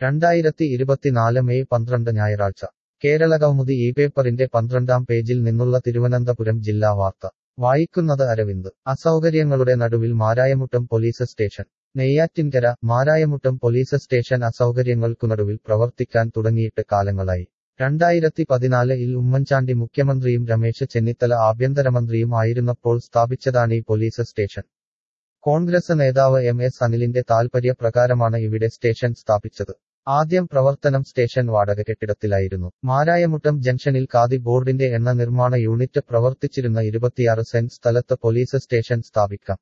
രണ്ടായിരത്തി ഇരുപത്തിനാല് മെയ് പന്ത്രണ്ട് ഞായറാഴ്ച കേരളകൗമുദി ഈ പേപ്പറിന്റെ പന്ത്രണ്ടാം പേജിൽ നിന്നുള്ള തിരുവനന്തപുരം ജില്ലാ വാർത്ത വായിക്കുന്നത് അരവിന്ദ് അസൗകര്യങ്ങളുടെ നടുവിൽ Marayamuttam police station Neyyattinkara Marayamuttam police station അസൗകര്യങ്ങൾക്കു നടുവിൽ പ്രവർത്തിക്കാൻ തുടങ്ങിയിട്ട് കാലങ്ങളായി രണ്ടായിരത്തി പതിനാലിൽ ഉമ്മൻചാണ്ടി മുഖ്യമന്ത്രിയും രമേശ് ചെന്നിത്തല ആഭ്യന്തരമന്ത്രിയും ആയിരുന്നപ്പോൾ സ്ഥാപിച്ചതാണീ പോലീസ് സ്റ്റേഷൻ കോൺഗ്രസ് നേതാവ് എം എസ് അനിലിന്റെ താൽപര്യപ്രകാരമാണ് ഇവിടെ സ്റ്റേഷൻ സ്ഥാപിച്ചത് ആദ്യം പ്രവർത്തനം സ്റ്റേഷൻ വാടക കെട്ടിടത്തിലായിരുന്നു മാരായമുട്ടം ജംഗ്ഷനിൽ ഖാദി ബോർഡിന്റെ എണ്ണ നിർമ്മാണ യൂണിറ്റ് പ്രവർത്തിച്ചിരുന്ന ഇരുപത്തിയാറ് സെന്റ് സ്ഥലത്ത് പോലീസ് സ്റ്റേഷൻ സ്ഥാപിക്കാം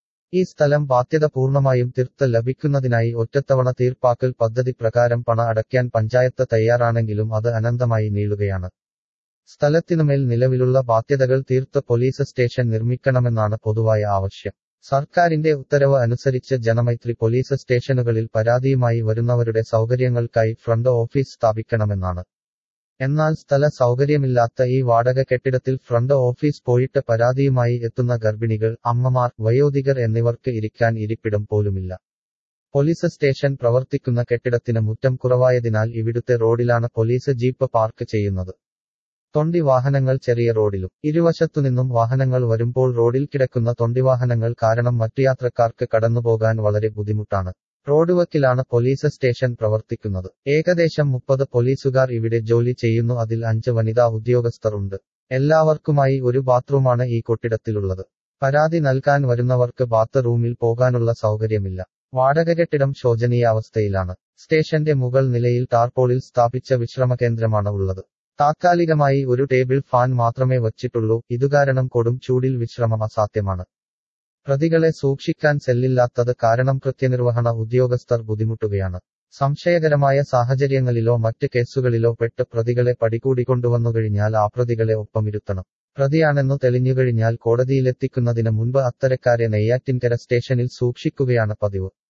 ഈ സ്ഥലം ബാധ്യത പൂർണ്ണമായും തീർത്ത് ലഭിക്കുന്നതിനായി ഒറ്റത്തവണ തീർപ്പാക്കൽ പദ്ധതി പ്രകാരം പണ അടയ്ക്കാൻ പഞ്ചായത്ത് തയ്യാറാണെങ്കിലും അത് അനന്തമായി നീളുകയാണ് സ്ഥലത്തിനുമേൽ നിലവിലുള്ള ബാധ്യതകൾ തീർത്ത് പോലീസ് സ്റ്റേഷൻ നിർമ്മിക്കണമെന്നാണ് പൊതുവായ ആവശ്യം സർക്കാരിന്റെ ഉത്തരവ് അനുസരിച്ച് ജനമൈത്രി പോലീസ് സ്റ്റേഷനുകളിൽ പരാതിയുമായി വരുന്നവരുടെ സൗകര്യങ്ങൾക്കായി ഫ്രണ്ട് ഓഫീസ് സ്ഥാപിക്കണമെന്നാണ് എന്നാൽ സ്ഥല സൗകര്യമില്ലാത്ത ഈ വാടക കെട്ടിടത്തിൽ ഫ്രണ്ട് ഓഫീസ് പോയിട്ട് പരാതിയുമായി എത്തുന്ന ഗർഭിണികൾ അമ്മമാർ വയോധികർ എന്നിവർക്ക് ഇരിക്കാൻ ഇരിപ്പിടം പോലുമില്ല പോലീസ് സ്റ്റേഷൻ പ്രവർത്തിക്കുന്ന കെട്ടിടത്തിന് മുറ്റം കുറവായതിനാൽ ഇവിടുത്തെ റോഡിലാണ് പോലീസ് ജീപ്പ് പാർക്ക് ചെയ്യുന്നത് തൊണ്ടി വാഹനങ്ങൾ ചെറിയ റോഡിലും ഇരുവശത്തുനിന്നും വാഹനങ്ങൾ വരുമ്പോൾ റോഡിൽ കിടക്കുന്ന തൊണ്ടിവാഹനങ്ങൾ കാരണം മറ്റു യാത്രക്കാർക്ക് കടന്നുപോകാൻ വളരെ ബുദ്ധിമുട്ടാണ് റോഡ് വക്കിലാണ് പോലീസ് സ്റ്റേഷൻ പ്രവർത്തിക്കുന്നത് ഏകദേശം മുപ്പത് പോലീസുകാർ ഇവിടെ ജോലി ചെയ്യുന്നു അതിൽ അഞ്ച് വനിതാ ഉദ്യോഗസ്ഥർ ഉണ്ട് എല്ലാവർക്കുമായി ഒരു ബാത്റൂമാണ് ഈ കൊട്ടിടത്തിലുള്ളത് പരാതി നൽകാൻ വരുന്നവർക്ക് ബാത്ത് റൂമിൽ പോകാനുള്ള സൗകര്യമില്ല വാടക കെട്ടിടം ശോചനീയാവസ്ഥയിലാണ് സ്റ്റേഷന്റെ മുകൾ നിലയിൽ ടാർപോളിൽ സ്ഥാപിച്ച വിശ്രമ കേന്ദ്രമാണ് ഉള്ളത് താത്കാലികമായി ഒരു ടേബിൾ ഫാൻ മാത്രമേ വച്ചിട്ടുള്ളൂ ഇതുകാരണം കൊടും ചൂടിൽ വിശ്രമം അസാധ്യമാണ് പ്രതികളെ സൂക്ഷിക്കാൻ സെല്ലില്ലാത്തത് കാരണം കൃത്യനിർവഹണ ഉദ്യോഗസ്ഥർ ബുദ്ധിമുട്ടുകയാണ് സംശയകരമായ സാഹചര്യങ്ങളിലോ മറ്റ് കേസുകളിലോ പെട്ട് പ്രതികളെ പടികൂടിക്കൊണ്ടുവന്നുകഴിഞ്ഞാൽ ആ പ്രതികളെ ഒപ്പമിരുത്തണം പ്രതിയാണെന്നു തെളിഞ്ഞുകഴിഞ്ഞാൽ കോടതിയിലെത്തിക്കുന്നതിന് മുൻപ് അത്തരക്കാരെ നെയ്യാറ്റിൻകര സ്റ്റേഷനിൽ സൂക്ഷിക്കുകയാണ് പതിവ്